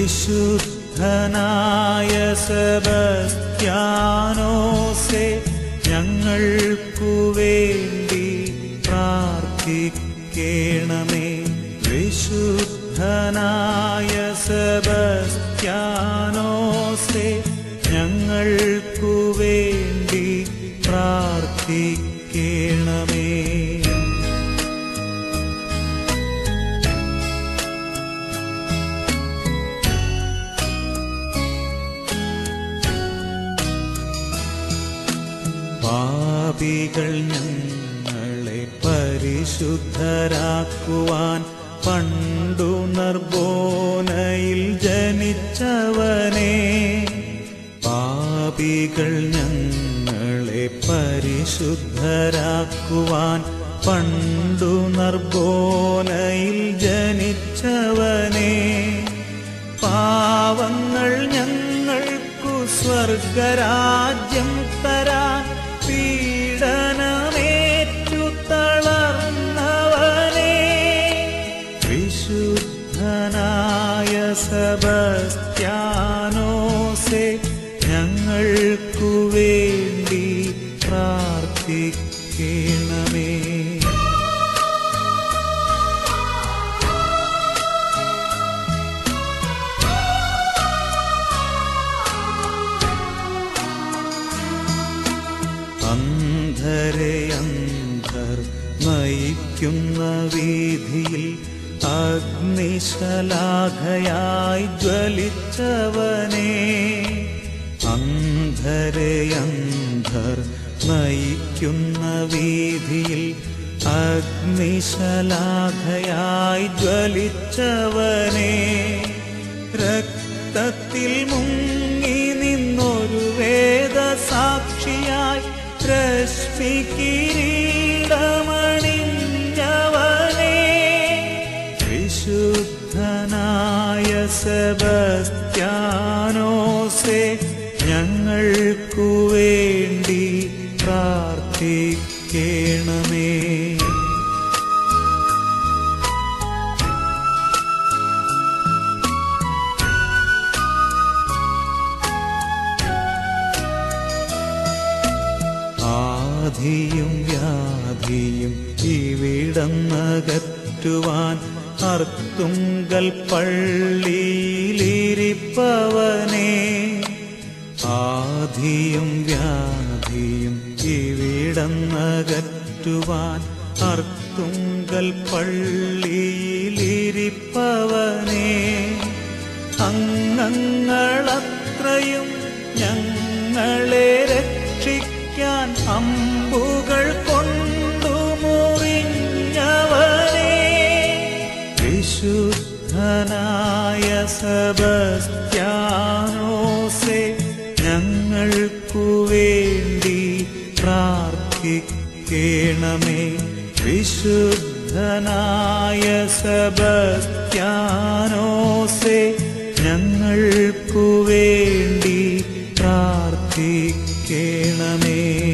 വിശുദ്ധനായ സെബസ്ത്യാനോസെ ഞങ്ങൾക്കു വേണ്ടി പ്രാർത്ഥിക്കണമേ വിശുദ്ധനായ സെബസ്ത്യാനോസെ ഞങ്ങൾക്കു വേണ്ടി പ്രാർത്ഥിക്കണമേ പാപികൾ ഞങ്ങളെ പരിശുദ്ധരാക്കുവാൻ പണ്ടു നർബോനയിൽ ജനിച്ചവനെ പാപികൾ ഞങ്ങളെ പരിശുദ്ധരാക്കുവാൻ പണ്ടു നർബോനയിൽ ജനിച്ചവനെ പാവങ്ങൾ ഞങ്ങൾക്കു സ്വർഗരാജ്യം തരാൻ പീഡനമേറ്റു തളർന്നവനെ വിശുദ്ധനായ സബസ്ത്യാനോസെ ഞങ്ങൾക്കു വേണ്ടി പ്രാർത്ഥിക്കണമേ അന്ധരെ അന്ധർ നയിക്കുന്ന വീതിയിൽ അഗ്നിശലാഖയായി ജ്വലിച്ചവനെ അന്ധരെ അന്ധർ നയിക്കുന്ന വീതിയിൽ അഗ്നിശലാഖയായി ജ്വലിച്ചവനെ രക്തത്തിൽ മുങ്ങി നിന്നൊരു വേദസാക്ഷിയായി രശ്മി കിരീടമണിഞ്ഞവനെ വിശുദ്ധനായ സെബസ്ത്യാനോസെ ഞങ്ങൾക്കു വേണ്ടി പ്രാർത്ഥിക്കണമേ ആധിയും വ്യാധിയും ഇവിടന്നകറ്റുവാൻ അർത്തുങ്കൽ പള്ളിയിലിരിപ്പവനെ ആധിയും വ്യാധിയും ഇവിടന്നകറ്റുവാൻ അർത്തുങ്കൽ പള്ളിയിലിരിപ്പവനെ അംഗങ്ങളത്രയും ഞങ്ങളെ രക്ഷിക്കാൻ അമ്പുകൾ കൊണ്ടു മുറിഞ്ഞവനെ വിശുദ്ധനായ സബസ്ത്യാനോസെ ഞങ്ങൾക്കു വേണ്ടി പ്രാർത്ഥിക്കണമേ വിശുദ്ധനായ സബസ്ത്യാനോസെ ഞങ്ങൾക്കു വേണ്ടി പ്രാർത്ഥിക്കണമേ